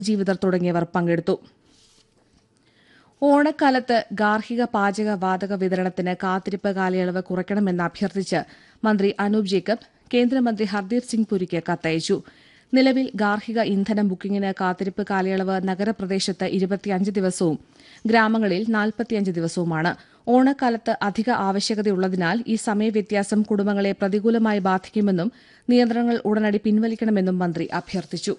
ജീവിതർ തുടങ്ങിയവർ പങ്കെടുത്തു ഓണക്കാലത്ത് ഗാർഹിക പാചക വാതക വിതരണത്തിന് കാത്തിരിപ്പ് കാലയളവ് കുറയ്ക്കണമെന്ന് അഭ്യർത്ഥിച്ച് മന്ത്രി അനൂപ് ജേക്കബ് കേന്ദ്രമന്ത്രി ഹർദീപ് സിംഗ് പുരിക്ക് കത്തയച്ചു നിലവിൽ ഗാർഹിക ഇന്ധനം ബുക്കിംഗിന് കാത്തിരിപ്പ് കാലയളവ് നഗരപ്രദേശത്ത് ഇരുപത്തിയഞ്ച് ദിവസവും ഗ്രാമങ്ങളിൽ നാൽപ്പത്തിയഞ്ച് ദിവസവുമാണ് ഓണക്കാലത്ത് അധിക ആവശ്യകതയുള്ളതിനാൽ ഈ സമയവ്യത്യാസം കുടുംബങ്ങളെ പ്രതികൂലമായി ബാധിക്കുമെന്നും നിയന്ത്രണങ്ങൾ ഉടനടി പിൻവലിക്കണമെന്നും മന്ത്രി അഭ്യർത്ഥിച്ചു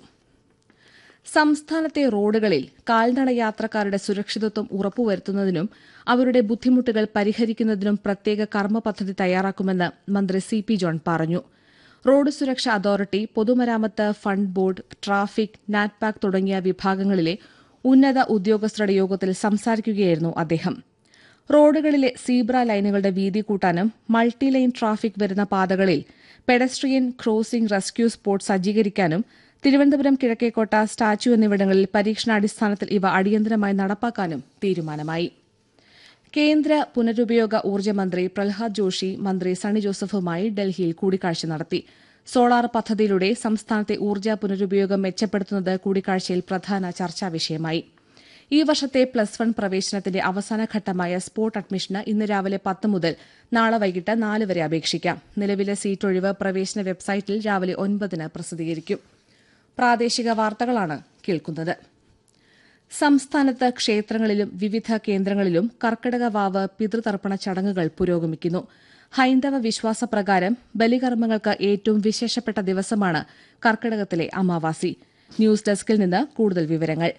സംസ്ഥാനത്തെ റോഡുകളിൽ കാൽനട യാത്രക്കാരുടെ സുരക്ഷിതത്വം ഉറപ്പുവരുത്തുന്നതിനും അവരുടെ ബുദ്ധിമുട്ടുകൾ പരിഹരിക്കുന്നതിനും പ്രത്യേക കർമ്മ പദ്ധതി തയ്യാറാക്കുമെന്ന് മന്ത്രി സി പി ജോൺ പറഞ്ഞു റോഡ് സുരക്ഷാ അതോറിറ്റി പൊതുമരാമത്ത് ഫണ്ട് ബോർഡ് ട്രാഫിക് നാറ്റ്പാക് തുടങ്ങിയ വിഭാഗങ്ങളിലെ ഉന്നത ഉദ്യോഗസ്ഥരുടെ യോഗത്തിൽ സംസാരിക്കുകയായിരുന്നു അദ്ദേഹം റോഡുകളിലെ സീബ്ര ലൈനുകളുടെ വീതി കൂട്ടാനും മൾട്ടി ലൈൻ ട്രാഫിക് വരുന്ന പാതകളിൽ പെഡസ്ട്രിയൻ ക്രോസിംഗ് റെസ്ക്യൂ സ്പോട്ട് സജ്ജീകരിക്കാനും തിരുവനന്തപുരം കിഴക്കേക്കോട്ട സ്റ്റാച്യു എന്നിവിടങ്ങളിൽ പരീക്ഷണാടിസ്ഥാനത്തിൽ ഇവ അടിയന്തരമായി നടപ്പാക്കാനും തീരുമാനമായി കേന്ദ്ര പുനരുപയോഗ ഊർജ്ജ മന്ത്രി പ്രഹ്ലാദ് ജോഷി മന്ത്രി സണ്ണി ജോസഫുമായി ഡൽഹിയിൽ കൂടിക്കാഴ്ച നടത്തി സോളാർ പദ്ധതിയിലൂടെ സംസ്ഥാനത്തെ ഊർജ്ജ പുനരുപയോഗം മെച്ചപ്പെടുത്തുന്നത് കൂടിക്കാഴ്ചയിൽ പ്രധാന ചർച്ചാ വിഷയമായി ഈ വർഷത്തെ പ്ലസ് വൺ പ്രവേശനത്തിന്റെ അവസാനഘട്ടമായ സ്പോട്ട് അഡ്മിഷന് ഇന്ന് രാവിലെ പത്ത് മുതൽ നാളെ വൈകിട്ട് നാല് വരെ അപേക്ഷിക്കാം നിലവിലെ സീറ്റൊഴിവ് പ്രവേശന വെബ്സൈറ്റിൽ രാവിലെ ഒൻപതിന് പ്രസിദ്ധീകരിക്കും പ്രാദേശിക വാർത്തകളാണ് കേൾക്കുന്നത് സംസ്ഥാനത്ത് ക്ഷേത്രങ്ങളിലും വിവിധ കേന്ദ്രങ്ങളിലും കർക്കിടക വാവ് പിതൃതർപ്പണ ചടങ്ങുകൾ പുരോഗമിക്കുന്നു ഹൈന്ദവ വിശ്വാസപ്രകാരം ബലികർമ്മങ്ങൾക്ക് ഏറ്റവും വിശേഷപ്പെട്ട ദിവസമാണ് കർക്കിടകത്തിലെ അമാവാസി ന്യൂസ് ഡെസ്കിൽ നിന്ന് കൂടുതൽ വിവരങ്ങൾ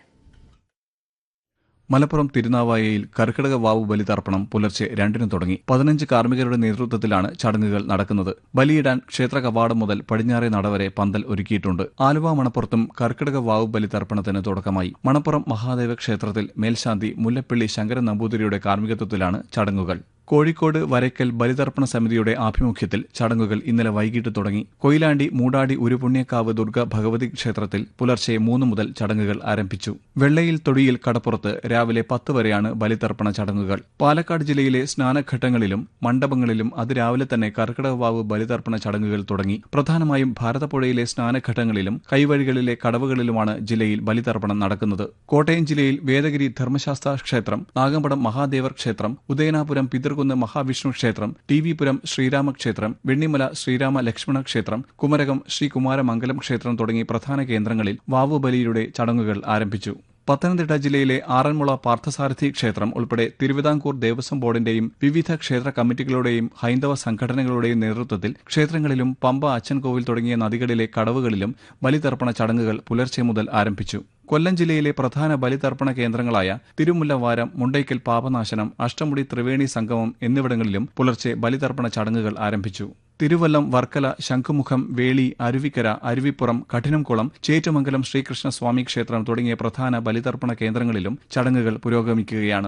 മലപ്പുറം തിരുനാവായയിൽ കർക്കിടക വാവു ബലിതർപ്പണം പുലർച്ചെ രണ്ടിന് തുടങ്ങി പതിനഞ്ച് കാർമ്മികരുടെ നേതൃത്വത്തിലാണ് ചടങ്ങുകൾ നടക്കുന്നത് ബലിയിടാൻ ക്ഷേത്ര കവാടം മുതൽ പടിഞ്ഞാറേ നട വരെ പന്തൽ ഒരുക്കിയിട്ടുണ്ട് ആലുവ മണപ്പുറത്തും കർക്കിടക വാവു ബലിതർപ്പണത്തിന് തുടക്കമായി മണപ്പുറം മഹാദേവ ക്ഷേത്രത്തിൽ മേൽശാന്തി മുല്ലപ്പള്ളി ശങ്കരൻ നമ്പൂതിരിയുടെ കാർമ്മികത്വത്തിലാണ് ചടങ്ങുകൾ കോഴിക്കോട് വരയ്ക്കൽ ബലിതർപ്പണ സമിതിയുടെ ആഭിമുഖ്യത്തിൽ ചടങ്ങുകൾ ഇന്നലെ വൈകിട്ട് തുടങ്ങി കൊയിലാണ്ടി മൂടാടി ഉരുപുണ്യക്കാവ് ദുർഗ ഭഗവതി ക്ഷേത്രത്തിൽ പുലർച്ചെ മൂന്ന് മുതൽ ചടങ്ങുകൾ ആരംഭിച്ചു വെള്ളയിൽ തൊടിയിൽ കടപ്പുറത്ത് രാവിലെ പത്ത് വരെയാണ് ബലിതർപ്പണ ചടങ്ങുകൾ പാലക്കാട് ജില്ലയിലെ സ്നാനഘട്ടങ്ങളിലും മണ്ഡപങ്ങളിലും അതിരാവിലെ തന്നെ കർക്കിടകവാവ് ബലിതർപ്പണ ചടങ്ങുകൾ തുടങ്ങി പ്രധാനമായും ഭാരതപ്പുഴയിലെ സ്നാനഘട്ടങ്ങളിലും കൈവഴികളിലെ കടവുകളിലുമാണ് ജില്ലയിൽ ബലിതർപ്പണം നടക്കുന്നത് കോട്ടയം ജില്ലയിൽ വേദഗിരി ധർമ്മശാസ്ത്ര ക്ഷേത്രം നാഗമ്പടം മഹാദേവർ ക്ഷേത്രം ഉദയനാപുരം പിതൃകുന്ന് മഹാവിഷ്ണു ക്ഷേത്രം ടി വി പുരം ശ്രീരാമ ക്ഷേത്രം വെണ്ണിമല ശ്രീരാമ ലക്ഷ്മണ ക്ഷേത്രം കുമരകം ശ്രീ കുമാരമംഗലം ക്ഷേത്രം തുടങ്ങി പ്രധാന കേന്ദ്രങ്ങളിൽ വാവുബലിയുടെ ചടങ്ങുകൾ ആരംഭിച്ചു പത്തനംതിട്ട ജില്ലയിലെ ആറന്മുള പാർത്ഥസാരഥി ക്ഷേത്രം ഉൾപ്പെടെ തിരുവിതാംകൂർ ദേവസ്വം ബോർഡിന്റെയും വിവിധ ക്ഷേത്ര കമ്മിറ്റികളുടെയും ഹൈന്ദവ സംഘടനകളുടെയും നേതൃത്വത്തിൽ ക്ഷേത്രങ്ങളിലും പമ്പ അച്ചൻകോവിൽ തുടങ്ങിയ നദികളിലെ കടവുകളിലും ബലിതർപ്പണ ചടങ്ങുകൾ പുലർച്ചെ മുതൽ ആരംഭിച്ചു കൊല്ലം ജില്ലയിലെ പ്രധാന ബലിതർപ്പണ കേന്ദ്രങ്ങളായ തിരുമുല്ലവാരം മുണ്ടയ്ക്കൽ പാപനാശനം അഷ്ടമുടി ത്രിവേണി സംഗമം എന്നിവിടങ്ങളിലും പുലർച്ചെ ബലിതർപ്പണ ചടങ്ങുകൾ ആരംഭിച്ചു തിരുവല്ലം വർക്കല ശംഖുമുഖം വേളി അരുവിക്കര അരുവിപ്പുറം കഠിനംകുളം ചേറ്റുമംഗലം ശ്രീകൃഷ്ണ സ്വാമി ക്ഷേത്രം തുടങ്ങിയ പ്രധാന ബലിതർപ്പണ കേന്ദ്രങ്ങളിലും ചടങ്ങുകൾ പുരോഗമിക്കുകയാണ്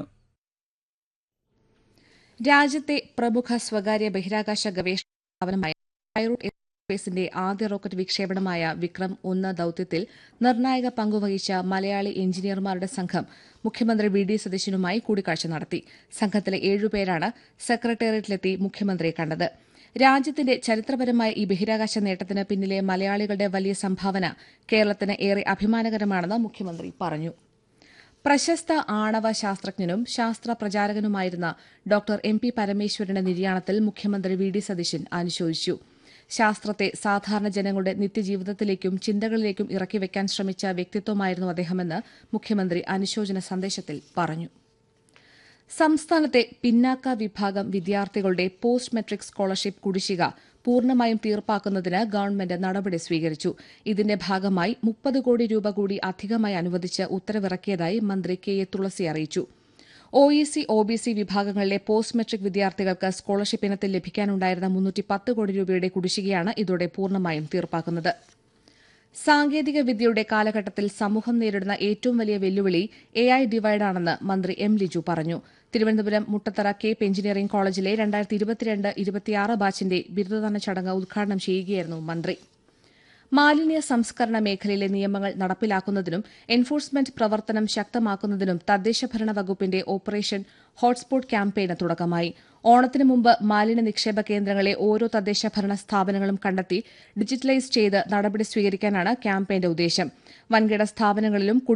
രാജ്യത്തെ പ്രമുഖ സ്വകാര്യ ബഹിരാകാശ ഗവേഷണ സ്ഥാപനമായ സ്കൈറൂട്ട് എയർസ്പേസിന്റെ ആദ്യ റോക്കറ്റ് വിക്ഷേപണമായ വിക്രം ഒന്ന് ദൌത്യത്തിൽ നിർണായക പങ്കുവഹിച്ച മലയാളി എഞ്ചിനീയർമാരുടെ സംഘം മുഖ്യമന്ത്രി വി ഡി സതീശനുമായി കൂടിക്കാഴ്ച നടത്തി സംഘത്തിലെ ഏഴുപേരാണ് സെക്രട്ടേറിയറ്റിലെത്തി മുഖ്യമന്ത്രിയെ കണ്ടത് രാജ്യത്തിന്റെ ചരിത്രപരമായ ഈ ബഹിരാകാശ നേട്ടത്തിന് പിന്നിലെ മലയാളികളുടെ വലിയ സംഭാവന കേരളത്തിന് ഏറെ അഭിമാനകരമാണെന്ന് മുഖ്യമന്ത്രി പറഞ്ഞു പ്രശസ്ത ആണവ ശാസ്ത്രജ്ഞനും ശാസ്ത്ര പ്രചാരകനുമായിരുന്ന ഡോക്ടർ എം പി പരമേശ്വരന്റെ നിര്യാണത്തിൽ മുഖ്യമന്ത്രി വി ഡി സതീശൻ അനുശോചിച്ചു ശാസ്ത്രത്തെ സാധാരണ ജനങ്ങളുടെ നിത്യജീവിതത്തിലേക്കും ചിന്തകളിലേക്കും ഇറക്കിവെക്കാൻ ശ്രമിച്ച വ്യക്തിത്വമായിരുന്നു അദ്ദേഹമെന്ന് മുഖ്യമന്ത്രി അനുശോചന സന്ദേശത്തിൽ പറഞ്ഞു സംസ്ഥാനത്തെ പിന്നാക്ക വിഭാഗം വിദ്യാർത്ഥികളുടെ പോസ്റ്റ് മെട്രിക് സ്കോളർഷിപ്പ് കുടിശ്ശിക പൂർണ്ണമായും തീർപ്പാക്കുന്നതിന് ഗവൺമെന്റ് നടപടി സ്വീകരിച്ചു ഇതിന്റെ ഭാഗമായി മുപ്പത് കോടി രൂപ കൂടി അധികമായി അനുവദിച്ച് ഉത്തരവിറക്കിയതായി മന്ത്രി കെ എ തുളസി അറിയിച്ചു O E C O B C വിഭാഗങ്ങളിലെ പോസ്റ്റ് മെട്രിക് വിദ്യാർത്ഥികൾക്ക് സ്കോളർഷിപ്പ് ഇനത്തിൽ ലഭിക്കാനുണ്ടായിരുന്ന മുന്നൂറ്റി പത്ത് കോടി രൂപയുടെ കുടിശ്ശികയാണ് ഇതോടെ പൂർണ്ണമായും തീർപ്പാക്കുന്നത് സാങ്കേതിക വിദ്യയുടെ കാലഘട്ടത്തിൽ സമൂഹം നേരിടുന്ന ഏറ്റവും വലിയ വെല്ലുവിളി എ ഐ ഡിവൈഡാണെന്ന് മന്ത്രി എം ലിജു പറഞ്ഞു തിരുവനന്തപുരം മുട്ടത്തറ കേപ്പ് എഞ്ചിനീയറിംഗ് കോളേജിലെ രണ്ടായിരത്തി ഇരുപത്തിരണ്ട് ഇരുപത്തിയാറ് ബാച്ചിന്റെ ബിരുദദാന ചടങ്ങ് ഉദ്ഘാടനം ചെയ്യുകയായിരുന്നു മന്ത്രി മാലിന്യ സംസ്കരണ മേഖലയിലെ നിയമങ്ങൾ നടപ്പിലാക്കുന്നതിനും എൻഫോഴ്സ്മെന്റ് പ്രവർത്തനം ശക്തമാക്കുന്നതിനും തദ്ദേശഭരണ വകുപ്പിന്റെ ഓപ്പറേഷൻ ഹോട്ട്സ്പോട്ട് ക്യാമ്പയിന് തുടക്കമായി ഓണത്തിന് മുമ്പ് മാലിന്യ നിക്ഷേപ കേന്ദ്രങ്ങളെ ഓരോ തദ്ദേശഭരണ സ്ഥാപനങ്ങളും കണ്ടെത്തി ഡിജിറ്റലൈസ് ചെയ്ത് നടപടി സ്വീകരിക്കാനാണ് ക്യാമ്പയിന്റെ ഉദ്ദേശം വൻകിട സ്ഥാപനങ്ങളിലും